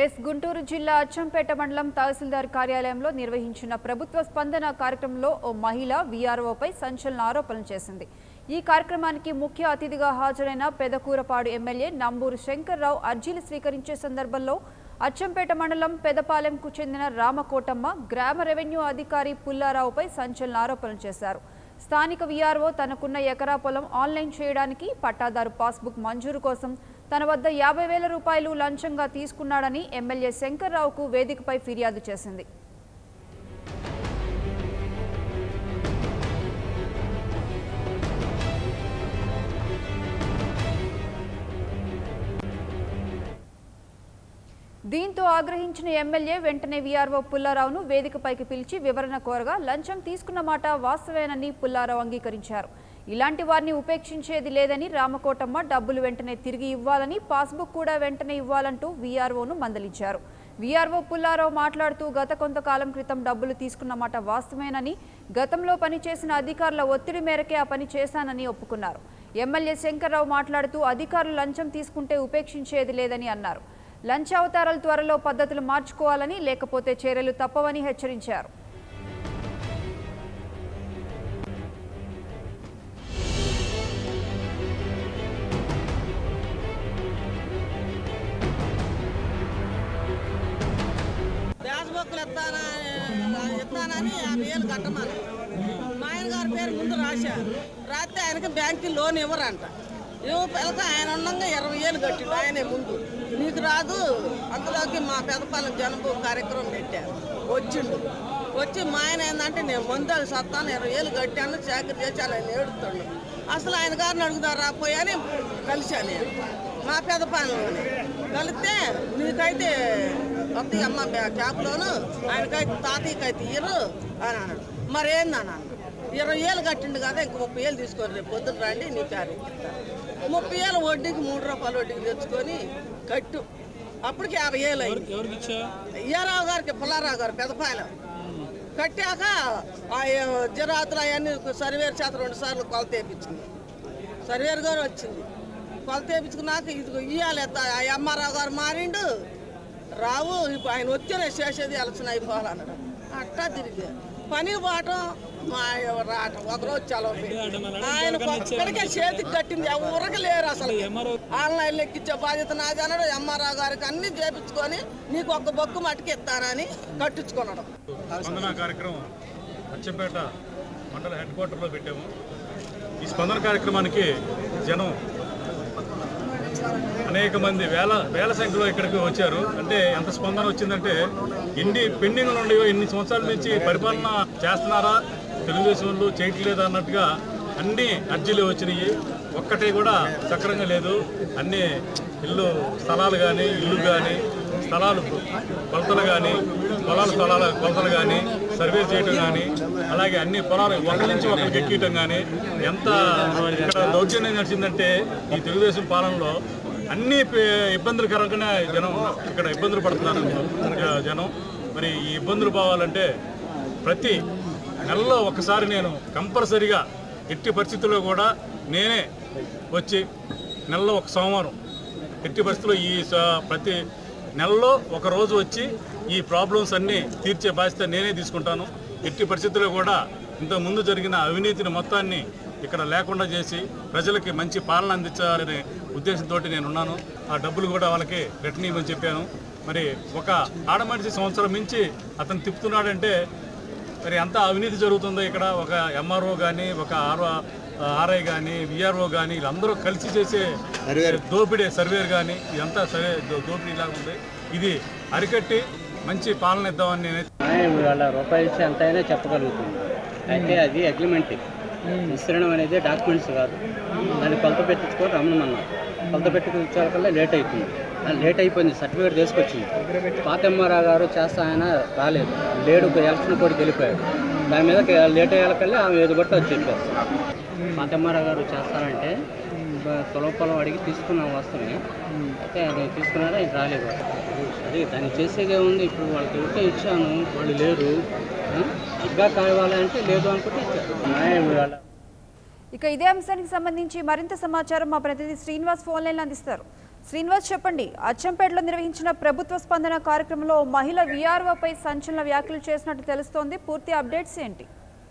Yes Guntur జిల్లా అచ్చంపేట మండలం తహసీల్దార్ కార్యాలయంలో నిర్వహించిన ప్రభుత్వ స్పందన కార్యక్రమంలో ఓ మహిళ వీఆర్ఓపై సంచలన ఆరోపణలు చేసింది ఈ కార్యక్రమానికి ముఖ్య అతిథిగా హాజరైన పెదకూరపాడు ఎమ్మెల్యే నంబూరు శంకర్రావు అర్జీలు స్వీకరించే సందర్భంలో అచ్చంపేట మండలం పెదపాలెంకు చెందిన రామకోటమ్మ గ్రామ రెవెన్యూ అధికారి పుల్లారావుపై సంచలన ఆరోపణలు చేశారు స్థానిక వీఆర్ఓ తనకున్న ఎకరా పొలం ఆన్లైన్ చేయడానికి పట్టాదారు పాస్బుక్ మంజూరు కోసం తన వద్ద యాభై వేల రూపాయలు లంచంగా తీసుకున్నాడని ఎమ్మెల్యే శంకర్రావుకు వేదికపై ఫిర్యాదు చేసింది దీంతో ఆగ్రహించిన ఎమ్మెల్యే వెంటనే వీఆర్ఓ పుల్లారావును వేదికపైకి పిలిచి వివరణ కోరగా లంచం తీసుకున్న మాట వాస్తవేనని పుల్లారావు అంగీకరించారు ఇలాంటి వారిని ఉపేక్షించేది లేదని రామకోటమ్మ డబ్బులు వెంటనే తిరిగి ఇవ్వాలని పాస్బుక్ కూడా వెంటనే ఇవ్వాలంటూ వీఆర్ఓను మందలించారు వీఆర్ఓ పుల్లారావు మాట్లాడుతూ గత కొంతకాలం క్రితం డబ్బులు తీసుకున్న మాట వాస్తవేనని గతంలో పనిచేసిన అధికారుల ఒత్తిడి మేరకే ఆ పని చేశానని ఒప్పుకున్నారు ఎమ్మెల్యే శంకర్రావు మాట్లాడుతూ అధికారులు లంచం తీసుకుంటే ఉపేక్షించేది లేదని అన్నారు లంచావతారాలు త్వరలో పద్ధతులు మార్చుకోవాలని లేకపోతే చర్యలు తప్పవని హెచ్చరించారు బుక్లు ఇస్తానా ఇస్తానని యాభై వేలు కట్టమని మా ఆయన గారి పేరు ముందు రాశారు రాస్తే ఆయనకి బ్యాంక్కి లోన్ ఇవ్వరంట ఇవ్వ పిల్లక ఆయన ఉండగా ఇరవై వేలు కట్టిండు ఆయనే ముందు నీకు రాదు అందులోకి మా పెదపాలెం జనభూ కార్యక్రమం పెట్టారు వచ్చిండు వచ్చి మా ఆయన ఏంటంటే నేను ముందు సత్తాను ఇరవై వేలు కట్టాను చాకరీ చేసి అలా ఏడుతుండు అసలు ఆయన గారిని అడుగుదాం రాపోయని కలిశాను నేను మా పెదపాలెంలోనే కలిస్తే నీకైతే కొత్త అమ్మ క్యాబ్లోను ఆయనకైతే తాతయ్యకైతే ఇయ్యరు అని అన్నాడు మరేంది అని అన్నాడు ఇరవై ఏళ్ళు కట్టిండు కదా ఇంక ముప్పై ఏళ్ళు తీసుకొని రేపు పొద్దున రండి నీ పేరు ముప్పై ఏళ్ళు వడ్డీకి మూడు రూపాయలు వడ్డీకి తెచ్చుకొని కట్టు అప్పటికి యాభై ఏళ్ళు అయింది ఎవరికి ఇచ్చా అయ్యారావు గారికి పుల్లారావు గారు పెదపాయలు కట్టాక ఆ జిరాతులు అవన్నీ సర్వేర్ చేత రెండు సార్లు కొలత వేయించింది సర్వేర్ గారు వచ్చింది కొలత వేయించుకున్నాక ఇది ఇయ్యాలి ఆ ఎంఆర్ఆవు గారు మారిండు రావు ఇప్పుడు ఆయన వచ్చేనే చేసేది ఎలక్షన్ అయిపోవాలన్నాడు అట్టా తిరిగి పని పోవటం మా రావటం ఒకరోజు చలవ ఆయన ఒక్కడికే చేతికి కట్టింది ఎవరికి లేరు అసలు ఆన్లైన్ ఎక్కించే బాధ్యత నాది అన్నాడు ఎంఆర్ఆర్ గారికి అన్ని చేపించుకొని నీకు ఒక్క బొక్కు మట్టుకు ఇస్తానని కట్టించుకున్నాడు స్పందన కార్యక్రమం అచ్చంపేట మండల హెడ్ క్వార్టర్లో పెట్టాము ఈ స్పందన కార్యక్రమానికి జనం అనేక మంది వేల వేల సంఖ్యలో ఇక్కడికి వచ్చారు అంటే ఎంత స్పందన వచ్చిందంటే ఎన్ని పెండింగ్లు ఉన్నాయో ఎన్ని సంవత్సరాల నుంచి పరిపాలన చేస్తున్నారా తెలుగుదేశం వాళ్ళు చేయట్లేదు అన్నట్టుగా అన్ని అర్జీలు వచ్చినాయి ఒక్కటి కూడా సక్రంగా లేదు అన్ని ఇల్లు స్థలాలు కానీ ఇల్లు కానీ స్థలాలు కొలతలు కానీ పొలాల స్థలాల కొలతలు కానీ సర్వే చేయటం కానీ అలాగే అన్ని పొలాలు ఒకరి నుంచి ఒకరికి ఎక్కియటం కానీ ఎంత ఇక్కడ దౌర్జన్యం నడిచిందంటే ఈ తెలుగుదేశం పాలనలో అన్ని పే- ఇబ్బందులకరంగానే జనం ఇక్కడ ఇబ్బందులు పడుతున్నారు జ- జనం మరి ఈ ఇబ్బందులు పోవాలంటే ప్రతి నెలలో ఒకసారి నేను కంపల్సరిగా ఎట్టి పరిస్థితుల్లో కూడా నేనే వచ్చి నెలలో ఒక సోమవారం ఎట్టి పరిస్థితుల్లో ఈ స- ప్రతి నెలలో ఒక రోజు వచ్చి ఈ ప్రాబ్లమ్స్ అన్నీ తీర్చే బాధ్యత నేనే తీసుకుంటాను ఎట్టి పరిస్థితుల్లో కూడా ఇంతకు ముందు జరిగిన అవినీతిని మొత్తాన్ని ఇక్కడ లేకుండా చేసి ప్రజలకి మంచి పాలన అందించాలనే ఉద్దేశంతో నేను ఉన్నాను ఆ డబ్బులు కూడా వాళ్ళకి రిటర్న్ ఇవ్వని చెప్పాను మరి ఒక ఆడమనిషి సంవత్సరం మించి అతను తిప్పుతున్నాడంటే మరి ఎంత అవినీతి జరుగుతుందో ఇక్కడ ఒక ఎంఆర్ఓ కానీ ఒక ఆర్ఓ ఆర్ఐ కానీ విఆర్ఓ కానీ వీళ్ళందరూ కలిసి చేసే దోపిడీ సర్వేర్ కానీ ఇదంతా సరే దో- దోపిడీ లాగా ఉంది ఇది అరికట్టి మంచి పాలన ఇద్దామని నేనైతే వాళ్ళ రూపాయలు ఇచ్చి ఎంత అయినా చెప్పగలుగుతుంది అయితే అది అగ్రిమెంట్ విస్తరణం అనేది డాక్యుమెంట్స్ కాదు దాన్ని కొలత పెట్టించుకొని రమ్మన్నాం కొలత పెట్టించాలకల్లా లేట్ అవుతుంది అది లేట్ అయిపోయింది సర్టిఫికేట్ తీసుకొచ్చింది పాత ఎంఆర్ఆ గారు చేస్తా ఆయన రాలేదు లేడు ఎలక్షన్ కోడికి వెళ్ళిపోయాడు దాని మీద లేట్ అయ్యాలకల్లా ఆమె ఏది బట్టి అది చెప్పేస్తాం పాత ఎంఆర్ఆ గారు చేస్తారంటే పొలం పొలం అడిగి తీసుకున్నాం వస్తుంది అయితే అది తీసుకున్నారా ఇది రాలేదు అది దాన్ని చేసేదే ఉంది ఇప్పుడు వాళ్ళకి ఎవరికే ఇచ్చాను వాళ్ళు లేరు ఆ? ఇంకా కావాలంటే లేదు అనుకుంటే ఇచ్చారు న్యాయం వాళ్ళ ఇక ఇదే అంశానికి సంబంధించి మరింత సమాచారం మా ప్రతినిధి శ్రీనివాస్ ఫోన్ లైన్ అందిస్తారు శ్రీనివాస్ చెప్పండి అచ్చంపేటలో నిర్వహించిన ప్రభుత్వ స్పందన కార్యక్రమంలో మహిళ వీఆర్ఓపై సంచలన వ్యాఖ్యలు చేసినట్టు తెలుస్తోంది పూర్తి అప్డేట్స్ ఏంటి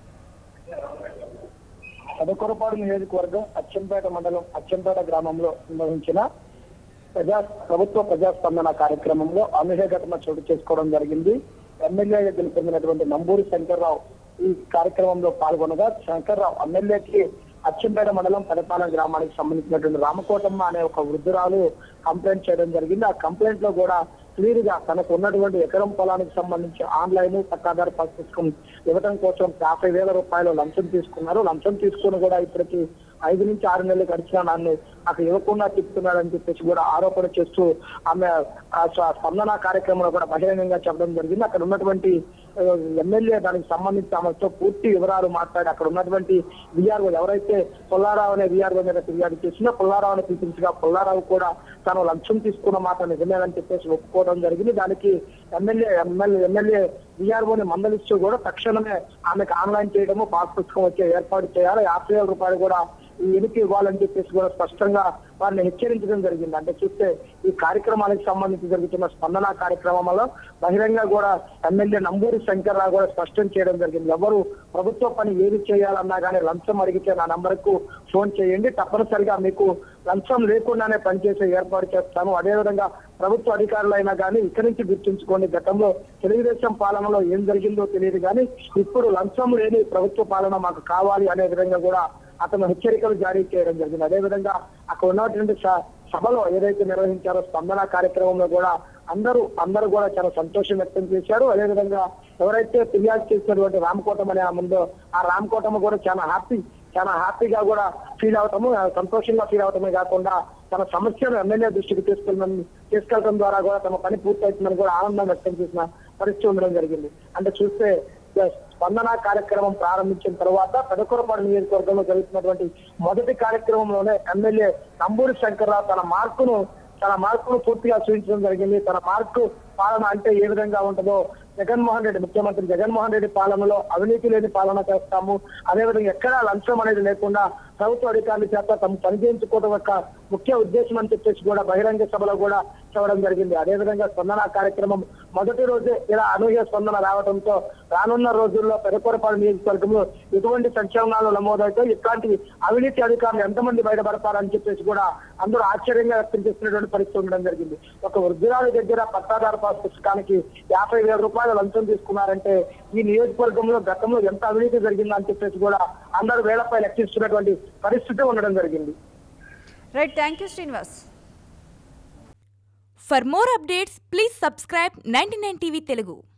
పదకొరపాడు నియోజకవర్గం అచ్చంపేట మండలం అచ్చంపేట గ్రామంలో నిర్వహించిన ప్రజా ప్రభుత్వ ప్రజాస్పందన కార్యక్రమంలో అనూహ్య ఘటన చోటు చేసుకోవడం జరిగింది ఎమ్మెల్యేగా గెలుపొందినటువంటి నంబూరి శంకర్రావు ఈ కార్యక్రమంలో పాల్గొనగా శంకర్రావు ఎమ్మెల్యేకి అచ్చంపేట మండలం పెదపాలెం గ్రామానికి సంబంధించినటువంటి రామకోటమ్మ అనే ఒక వృద్ధురాలు కంప్లైంట్ చేయడం జరిగింది ఆ కంప్లైంట్ లో కూడా క్లియర్ గా తనకు ఉన్నటువంటి ఎకరం పొలానికి సంబంధించి ఆన్లైన్ పట్టాదారు పాస్ పుస్తకం ఇవ్వడం కోసం యాభై వేల రూపాయలు లంచం తీసుకున్నారు లంచం తీసుకుని కూడా ఇప్పటికి ఐదు నుంచి ఆరు నెలలు గడిచినా నన్ను నాకు ఇవ్వకుండా తిప్పుతున్నాడని చెప్పేసి కూడా ఆరోపణ చేస్తూ ఆమె ఆ స్వ- స్పందన కార్యక్రమంలో కూడా బహిరంగంగా చెప్పడం జరిగింది అక్కడ ఉన్నటువంటి ఆ, ఎమ్మెల్యే దానికి సంబంధించి ఆమెతో పూర్తి వివరాలు మాట్లాడి అక్కడ ఉన్నటువంటి విఆర్ఓ ఎవరైతే పుల్లారావు అనే విఆర్ఓ మీద ఫిర్యాదు చేసినా పుల్లారావుని పిలిపించగా పుల్లారావు కూడా తాను లంచం తీసుకున్న మాట నిజమేనని చెప్పేసి ఒప్పుకోవడం జరిగింది దానికి ఎమ్మెల్యే ఎమ్మెల్యే ఎమ్మెల్యే విఆర్ఓని మందలిస్తూ కూడా తక్షణమే ఆమెకు ఆన్లైన్ చేయడము పాస్ పుస్తకం వచ్చే ఏర్పాటు చేయాలి యాభై వేల రూపాయలు కూడా ఈ ఎనికి ఇవ్వాలని చెప్పేసి కూడా స్పష్టంగా వారిని హెచ్చరించడం జరిగింది అంటే చూస్తే ఈ కార్యక్రమానికి సంబంధించి జరుగుతున్న స్పందన కార్యక్రమంలో బహిరంగ కూడా ఎమ్మెల్యే నంబూరి శంకర్రావు కూడా స్పష్టం చేయడం జరిగింది ఎవరు ప్రభుత్వ పని ఏది చేయాలన్నా కానీ లంచం అడిగితే నా నంబర్ కు ఫోన్ చేయండి తప్పనిసరిగా మీకు లంచం లేకుండానే పనిచేసే ఏర్పాటు చేస్తాను అదేవిధంగా ప్రభుత్వ అధికారులైనా కానీ ఇక్కడి నుంచి గుర్తుంచుకోండి గతంలో తెలుగుదేశం పాలనలో ఏం జరిగిందో తెలియదు కానీ ఇప్పుడు లంచం లేని ప్రభుత్వ పాలన మాకు కావాలి అనే విధంగా కూడా అతను హెచ్చరికలు జారీ చేయడం జరిగింది అదేవిధంగా అక్కడ ఉన్నటువంటి స- సభలో ఏదైతే నిర్వహించారో స్పందన కార్యక్రమంలో కూడా అందరూ అందరూ కూడా చాలా సంతోషం వ్యక్తం చేశారు అదేవిధంగా ఎవరైతే ఫిర్యాదు చేసినటువంటి రామకోటం అనే ఆమె ఉందో ఆ రామకోటం కూడా చాలా హ్యాపీ చాలా హ్యాపీగా కూడా ఫీల్ అవటము ఆ సంతోషంగా ఫీల్ అవటమే కాకుండా తన సమస్యను ఎమ్మెల్యే దృష్టికి తీసుకెళ్ళడం తీసుకెళ్ళడం ద్వారా కూడా తమ పని పూర్తవుతుందని కూడా ఆనందం వ్యక్తం చేసిన పరిస్థితి ఉండడం జరిగింది అంటే చూస్తే ఎస్, స్పందన కార్యక్రమం ప్రారంభించిన తర్వాత పెదకూరపాడు నియోజకవర్గంలో జరుగుతున్నటువంటి మొదటి కార్యక్రమంలోనే ఎమ్మెల్యే నంబూరి శంకర్రావు తన మార్కును తన మార్కును పూర్తిగా చూపించడం జరిగింది తన మార్కు పాలన అంటే ఏ విధంగా ఉంటుందో జగన్మోహన్ రెడ్డి ముఖ్యమంత్రి జగన్మోహన్ రెడ్డి పాలనలో అవినీతి లేని పాలన చేస్తాము అదేవిధంగా ఎక్కడా లంచం అనేది లేకుండా ప్రభుత్వ అధికారుల చేత తమ పని చేయించుకోవడం యొక్క ముఖ్య ఉద్దేశం అని చెప్పేసి కూడా బహిరంగ సభలో కూడా చెప్పడం జరిగింది అదేవిధంగా స్పందన కార్యక్రమం మొదటి రోజే ఇలా అనూహ్య స్పందన రావడంతో రానున్న రోజుల్లో పెదకొరపాడు నియోజకవర్గంలో ఎటువంటి సంక్షేమాలు నమోదవుతాయి ఇట్లాంటి అవినీతి అధికారులు ఎంతమంది బయటపడతారని చెప్పేసి కూడా అందరూ ఆశ్చర్యంగా వ్యక్తం చేస్తున్నటువంటి పరిస్థితి ఉండడం జరిగింది ఒక వృద్ధురాలి దగ్గర పట్టాదారు పాస్ పుస్తకానికి యాభై వేల రూపాయలు లంచం తీసుకున్నారంటే ఈ నియోజకవర్గంలో గతంలో ఎంత అవినీతి జరిగిందని చెప్పేసి కూడా అందరూ వేలపై లెక్కిస్తున్నటువంటి పరిస్థితి ఉండడం జరిగింది right thank you Srinivas For more updates, please subscribe 99 TV Telugu.